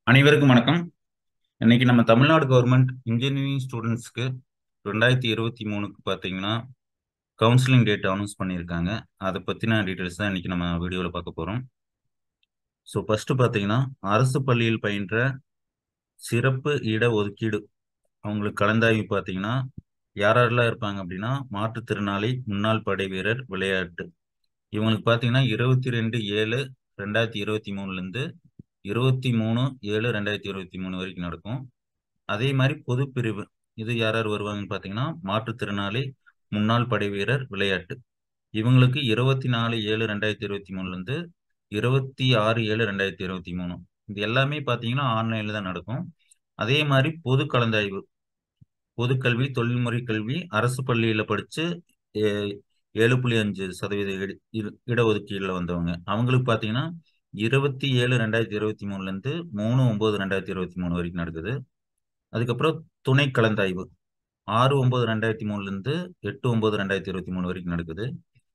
அனைவருக்கும் வணக்கம் இன்னைக்கு நம்ம தமிழ்நாடு கவர்மெண்ட் இன்ஜினியரிங் ஸ்டூடெண்ட்ஸ்க்கு ரெண்டாயிரத்தி இருபத்தி மூணுக்கு பார்த்தீங்கன்னா கவுன்சிலிங் டேட் அனௌன்ஸ் பண்ணியிருக்காங்க அதை பற்றின டீட்டெயில்ஸ் தான் இன்னைக்கு நம்ம வீடியோவில் பார்க்க போகிறோம் ஸோ ஃபஸ்ட்டு பார்த்தீங்கன்னா அரசு பள்ளியில் பயின்ற சிறப்பு இட ஒதுக்கீடு அவங்களுக்கு கலந்தாய்வு பார்த்தீங்கன்னா யார் யாரெல்லாம் இருப்பாங்க அப்படின்னா மாற்றுத்திறனாளி முன்னாள் படை வீரர் விளையாட்டு இவங்களுக்கு பார்த்தீங்கன்னா இருபத்தி ரெண்டு ஏழு ரெண்டாயிரத்தி இருபத்தி மூணுலேருந்து இருபத்தி மூணு ஏழு ரெண்டாயிரத்தி இருபத்தி மூணு வரைக்கும் நடக்கும் அதே மாதிரி பொது பிரிவு இது யார் யார் வருவாங்கன்னு பார்த்தீங்கன்னா மாற்றுத்திறனாளி முன்னாள் படை வீரர் விளையாட்டு இவங்களுக்கு இருபத்தி நாலு ஏழு ரெண்டாயிரத்தி இருபத்தி மூணுலேருந்து இருபத்தி ஆறு ஏழு ரெண்டாயிரத்தி இருபத்தி மூணு இது எல்லாமே பார்த்தீங்கன்னா ஆன்லைனில் தான் நடக்கும் அதே மாதிரி பொது கலந்தாய்வு பொதுக்கல்வி தொழில்முறை கல்வி அரசு பள்ளியில் படித்து ஏழு புள்ளி அஞ்சு சதவீத இட இட- இடஒதுக்கீடுல வந்தவங்க அவங்களுக்கு பார்த்தீங்கன்னா இருபத்தி ஏழு ரெண்டாயிரத்தி இருபத்தி மூணுலேருந்து மூணு ஒம்பது ரெண்டாயிரத்தி இருபத்தி மூணு வரைக்கும் நடக்குது அதுக்கப்புறம் துணை கலந்தாய்வு ஆறு ஒம்பது ரெண்டாயிரத்தி மூணுலேருந்து எட்டு ஒம்பது ரெண்டாயிரத்தி இருபத்தி மூணு வரைக்கும் நடக்குது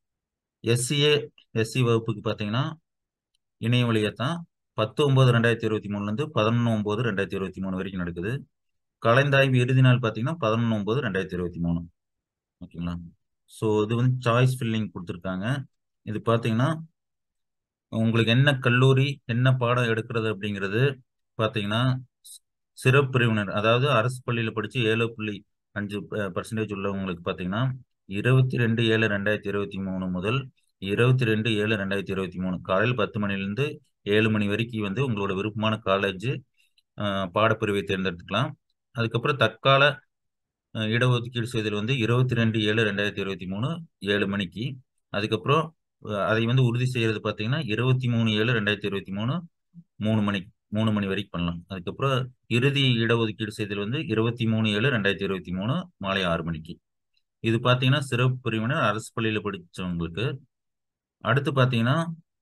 எஸ்சிஏ எஸ்சி வகுப்புக்கு பார்த்தீங்கன்னா இணைய வழியத்தான் பத்து ஒம்பது ரெண்டாயிரத்தி இருபத்தி மூணுலேருந்து பதினொன்று ஒம்பது ரெண்டாயிரத்தி இருபத்தி மூணு வரைக்கும் நடக்குது கலந்தாய்வு இறுதி நாள் பார்த்தீங்கன்னா பதினொன்று ஒம்பது ரெண்டாயிரத்தி இருபத்தி மூணு ஓகேங்களா ஸோ இது வந்து சாய்ஸ் ஃபில்லிங் கொடுத்துருக்காங்க இது பார்த்தீங்கன்னா உங்களுக்கு என்ன கல்லூரி என்ன பாடம் எடுக்கிறது அப்படிங்கிறது பார்த்தீங்கன்னா சி- சிறப்பு பிரிவினர் அதாவது அரசு பள்ளியில் படித்து ஏழு புள்ளி அஞ்சு பர்சன்டேஜ் உள்ளவங்களுக்கு பார்த்தீங்கன்னா இருபத்தி ரெண்டு ஏழு ரெண்டாயிரத்தி இருபத்தி மூணு முதல் இருபத்தி ரெண்டு ஏழு ரெண்டாயிரத்தி இருபத்தி மூணு காலையில் பத்து மணிலேருந்து ஏழு மணி வரைக்கும் வந்து உங்களோட விருப்பமான காலேஜ் பாடப்பிரிவை தேர்ந்தெடுத்துக்கலாம் அதுக்கப்புறம் தற்கால அஹ், இடஒதுக்கீடு செய்தல் வந்து இருபத்தி ரெண்டு ஏழு ரெண்டாயிரத்தி இருபத்தி மூணு ஏழு மணிக்கு அதுக்கப்புறம் அஹ், அதை வந்து உறுதி செய்யறது பார்த்தீங்கன்னா இருபத்தி மூணு ஏழு ரெண்டாயிரத்தி இருபத்தி மூணு மூணு மணி மூணு மணி வரைக்கும் பண்ணலாம் அதுக்கப்புறம் இறுதி இடஒதுக்கீடு செய்தல் வந்து இருபத்தி மூணு ஏழு ரெண்டாயிரத்தி இருபத்தி மூணு மாலை ஆறு மணிக்கு இது பார்த்தீங்கன்னா சிறப்பு பிரிவினர் அரசு பள்ளியில் படித்தவங்களுக்கு அடுத்து பார்த்தீங்கன்னா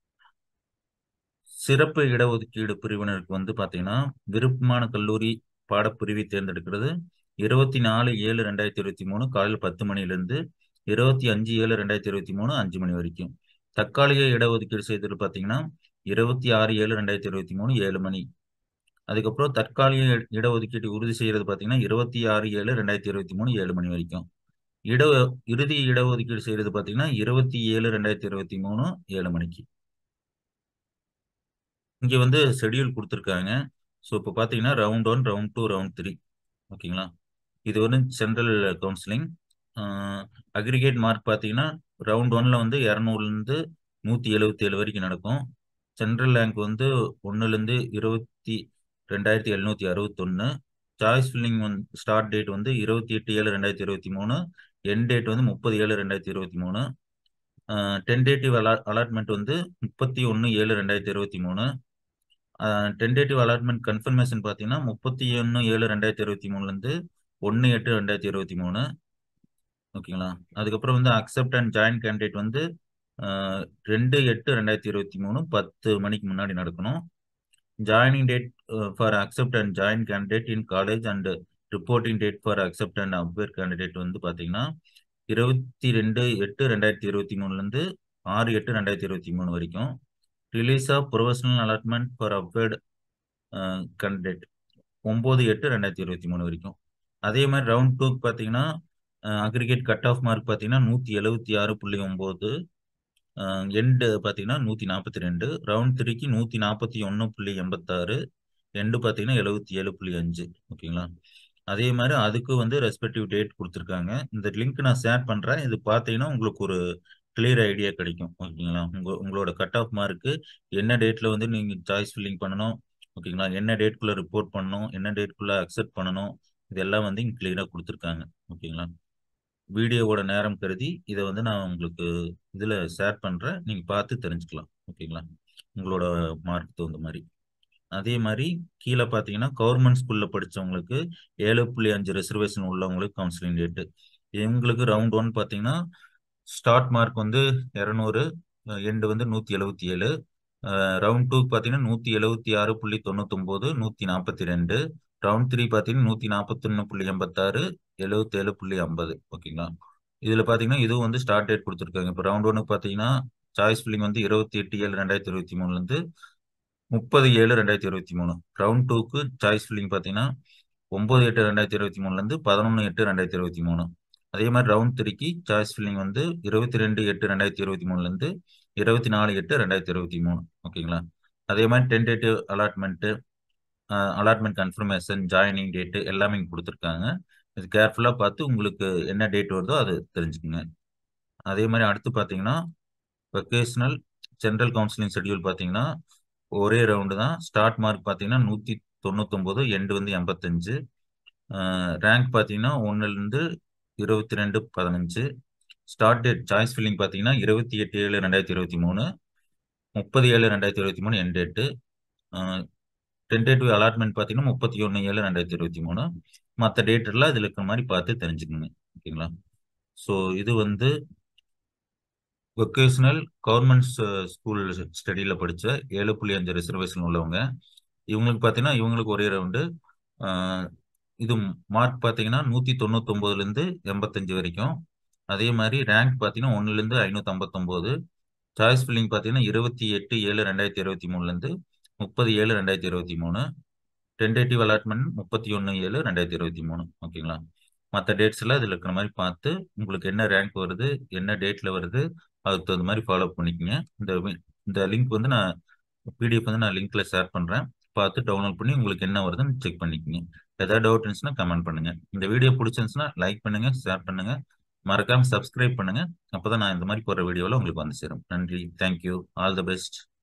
சிறப்பு இடஒதுக்கீடு பிரிவினருக்கு வந்து பார்த்தீங்கன்னா விருப்பமான கல்லூரி பாடப்பிரிவை தேர்ந்தெடுக்கிறது இருபத்தி நாலு ஏழு ரெண்டாயிரத்தி இருபத்தி மூணு காலையில் பத்து மணிலேருந்து இருபத்தி அஞ்சு ஏழு ரெண்டாயிரத்தி இருபத்தி மூணு அஞ்சு மணி வரைக்கும் தற்காலிக இடஒதுக்கீடு செய்தது பார்த்தீங்கன்னா இருபத்தி ஆறு ஏழு ரெண்டாயிரத்தி இருபத்தி மூணு ஏழு மணி அதுக்கப்புறம் தற்காலிக இட- இடஒதுக்கீடு உறுதி செய்யறது பார்த்தீங்கன்னா இருபத்தி ஆறு ஏழு ரெண்டாயிரத்தி இருபத்தி மூணு ஏழு மணி வரைக்கும் இட இறுதி இடஒதுக்கீடு செய்யறது பார்த்தீங்கன்னா இருபத்தி ஏழு ரெண்டாயிரத்தி இருபத்தி மூணு ஏழு மணிக்கு இங்க வந்து ஷெட்யூல் கொடுத்துருக்காங்க ஸோ இப்போ பார்த்தீங்கன்னா round one round two round three ஓகேங்களா இது வந்து சென்ட்ரல் கவுன்சிலிங் அக்ரிகேட் மார்க் பார்த்தீங்கன்னா ரவுண்ட் ஒன்ல வந்து இரநூறுலேருந்து நூற்றி எழுபத்தி ஏழு வரைக்கும் நடக்கும் சென்ட்ரல் ரேங்க் வந்து ஒன்றுலேருந்து இருபத்தி ரெண்டாயிரத்தி எழுநூற்றி அறுபத்தொன்று சாய்ஸ் ஃபில்லிங் வந்து ஸ்டார்ட் டேட் வந்து இருபத்தி எட்டு ஏழு ரெண்டாயிரத்தி இருபத்தி மூணு என் டேட் வந்து முப்பது ஏழு ரெண்டாயிரத்தி இருபத்தி மூணு டென்டேட்டிவ் அலா அலாட்மெண்ட் வந்து முப்பத்தி ஒன்று ஏழு ரெண்டாயிரத்தி இருபத்தி மூணு டென்டேட்டிவ் அலாட்மெண்ட் கன்ஃபர்மேஷன் பார்த்தீங்கன்னா முப்பத்தி ஒன்று ஏழு ரெண்டாயிரத்தி இருபத்தி மூணுலேருந்து ஒன்று எட்டு ரெண்டாயிரத்தி இருபத்தி மூணு ஓகேங்களா அதுக்கப்புறம் வந்து அக்செப்ட் அண்ட் ஜாயின் கேண்டிடேட் வந்து அஹ், ரெண்டு எட்டு ரெண்டாயிரத்தி இருபத்தி மூணு பத்து மணிக்கு முன்னாடி நடக்கணும் joining date for accept and join candidate in college and reporting date for accept and upward candidate வந்து பார்த்தீங்கன்னா இருபத்தி ரெண்டு எட்டு ரெண்டாயிரத்தி இருபத்தி மூணுலேருந்து ஆறு எட்டு ரெண்டாயிரத்தி இருபத்தி மூணு வரைக்கும் release of professional allotment for upward candidate ஒம்பது எட்டு ரெண்டாயிரத்தி இருபத்தி மூணு வரைக்கும் அதே மாதிரி ரவுண்ட் டூக்கு பார்த்தீங்கன்னா அக்ரிகேட் கட் ஆஃப் மார்க் பார்த்தீங்கன்னா நூற்றி எழுபத்தி ஆறு புள்ளி ஒம்பது எண்டு பார்த்தீங்கன்னா நூற்றி நாற்பத்தி ரெண்டு ரவுண்ட் த்ரீக்கு நூற்றி நாற்பத்தி ஒன்று புள்ளி எண்பத்தாறு எண்டு பார்த்தீங்கன்னா எழுபத்தி ஏழு புள்ளி அஞ்சு ஓகேங்களா அதே மாதிரி அதுக்கு வந்து ரெஸ்பெக்டிவ் டேட் கொடுத்துருக்காங்க இந்த லிங்க் நான் ஷேர் பண்ணுறேன் இது பார்த்தீங்கன்னா உங்களுக்கு ஒரு கிளியர் ஐடியா கிடைக்கும் ஓகேங்களா உங்க உங்களோட கட் ஆஃப் மார்க்கு என்ன டேட்டில் வந்து நீங்கள் சாய்ஸ் ஃபில்லிங் பண்ணணும் ஓகேங்களா என்ன டேட்குள்ளே ரிப்போர்ட் பண்ணணும் என்ன டேட்குள்ளே அக்செப்ட் பண்ணணும் இதெல்லாம் வந்து இங்கே கிளியராக கொடுத்துருக்காங்க ஓகேங்களா வீடியோவோட நேரம் கருதி இதை வந்து நான் உங்களுக்கு இதில் ஷேர் பண்ணுறேன் நீங்கள் பார்த்து தெரிஞ்சுக்கலாம் ஓகேங்களா உங்களோட மார்க் தகுந்த மாதிரி அதே மாதிரி கீழே பார்த்தீங்கன்னா கவர்மெண்ட் ஸ்கூலில் படித்தவங்களுக்கு ஏழு புள்ளி அஞ்சு ரிசர்வேஷன் உள்ளவங்களுக்கு கவுன்சிலிங் டேட்டு எங்களுக்கு ரவுண்ட் ஒன் பார்த்தீங்கன்னா ஸ்டார்ட் மார்க் வந்து இரநூறு எண்டு வந்து நூற்றி எழுபத்தி ஏழு ரவுண்ட் டூ பார்த்தீங்கன்னா நூற்றி எழுபத்தி ஆறு புள்ளி தொண்ணூத்தொம்போது நூற்றி நாற்பத்தி ரெண்டு ரவுண்ட் த்ரீ பார்த்தீங்கன்னா நூற்றி நாற்பத்தொன்று புள்ளி எண்பத்தாறு எழுபத்தேழு புள்ளி ஐம்பது ஓகேங்களா இதில் பார்த்தீங்கன்னா இதுவும் வந்து ஸ்டார்ட் டேட் கொடுத்துருக்காங்க இப்போ ரவுண்ட் ஒன்று பார்த்தீங்கன்னா சாய்ஸ் ஃபில்லிங் வந்து இருபத்தி எட்டு ஏழு ரெண்டாயிரத்தி இருபத்தி மூணுலேருந்து முப்பது ஏழு ரெண்டாயிரத்தி இருபத்தி மூணு ரவுண்ட் டூக்கு சாய்ஸ் ஃபில்லிங் பார்த்தீங்கன்னா ஒம்பது எட்டு ரெண்டாயிரத்தி இருபத்தி மூணுலேருந்து பதினொன்று எட்டு ரெண்டாயிரத்தி இருபத்தி மூணு அதே மாதிரி ரவுண்ட் த்ரீக்கு சாய்ஸ் ஃபில்லிங் வந்து இருபத்தி ரெண்டு எட்டு ரெண்டாயிரத்தி இருபத்தி மூணுலேருந்து இருபத்தி நாலு எட்டு ரெண்டாயிரத்தி இருபத்தி மூணு ஓகேங்களா அதே மாதிரி tentative allotment allotment confirmation joining date எல்லாமே இங்கே கொடுத்துருக்காங்க இது கேர்ஃபுல்லாக பார்த்து உங்களுக்கு என்ன டேட் வருதோ அது தெரிஞ்சுக்குங்க அதே மாதிரி அடுத்து பார்த்தீங்கன்னா வெக்கேஷனல் ஜென்ரல் கவுன்சிலிங் ஷெட்யூல் பார்த்தீங்கன்னா ஒரே ரவுண்டு தான் ஸ்டார்ட் மார்க் பார்த்தீங்கன்னா நூற்றி தொண்ணூத்தொம்பது எண்டு வந்து எண்பத்தஞ்சு ரேங்க் பார்த்தீங்கன்னா ஒன்றுலேருந்து இருபத்தி ரெண்டு பதினஞ்சு ஸ்டார்ட் டேட் சாய்ஸ் ஃபில்லிங் பார்த்தீங்கன்னா இருபத்தி எட்டு ஏழு ரெண்டாயிரத்தி இருபத்தி மூணு முப்பது ஏழு ரெண்டாயிரத்தி இருபத்தி மூணு என் டேட்டு டென்டேட்டிவ் அலாட்மெண்ட் பார்த்தீங்கன்னா முப்பத்தி ஒன்று ஏழு ரெண்டாயிரத்தி இருபத்தி மூணு மற்ற டேட் எல்லாம் இதில் இருக்கிற மாதிரி பார்த்து தெரிஞ்சுக்கோங்க ஓகேங்களா ஸோ இது வந்து வொக்கேஷனல் கவர்மெண்ட் ஸ்கூல் ஸ்டடியில் படித்த ஏழு புள்ளி அஞ்சு ரிசர்வேஷன் உள்ளவங்க இவங்களுக்கு பார்த்தீங்கன்னா இவங்களுக்கு ஒரே ரவுண்டு இது மார்க் பார்த்தீங்கன்னா நூற்றி தொண்ணூத்தொம்போதுலேருந்து எண்பத்தஞ்சு வரைக்கும் அதே மாதிரி ரேங்க் பார்த்தீங்கன்னா ஒன்றுலேருந்து ஐநூற்றி ஐம்பத்தொம்போது சாய்ஸ் ஃபில்லிங் பார்த்தீங்கன்னா இருபத்தி எட்டு ஏழு ரெண்டாயிரத்தி இருபத்தி மூணுலேருந்து முப்பது ஏழு ரெண்டாயிரத்தி இருபத்தி மூணு டென்டேட்டிவ் அலாட்மெண்ட் முப்பத்தி ஒன்று ஏழு ரெண்டாயிரத்தி இருபத்தி மூணு ஓகேங்களா மற்ற டேட்ஸ் எல்லாம் இதில் இருக்கிற மாதிரி பார்த்து உங்களுக்கு என்ன ரேங்க் வருது என்ன டேட்டில் வருது அதுக்கு தகுந்த மாதிரி ஃபாலோ பண்ணிக்கோங்க இந்த இந்த லிங்க் வந்து நான் பிடிஎஃப் வந்து நான் லிங்க்ல ஷேர் பண்ணுறேன் பார்த்து டவுன்லோட் பண்ணி உங்களுக்கு என்ன வருதுன்னு செக் பண்ணிக்கோங்க ஏதாவது டவுட் இருந்துச்சுன்னா கமெண்ட் பண்ணுங்க இந்த வீடியோ பிடிச்சிருந்துச்சுன்னா லைக் பண்ணுங்க ஷேர் பண்ணுங்க மறக்காம சப்ஸ்கிரைப் பண்ணுங்க அப்போதான் நான் இந்த மாதிரி போகிற வீடியோவில் உங்களுக்கு வந்து சேரும் நன்றி தேங்க்யூ ஆல் த பெஸ்ட்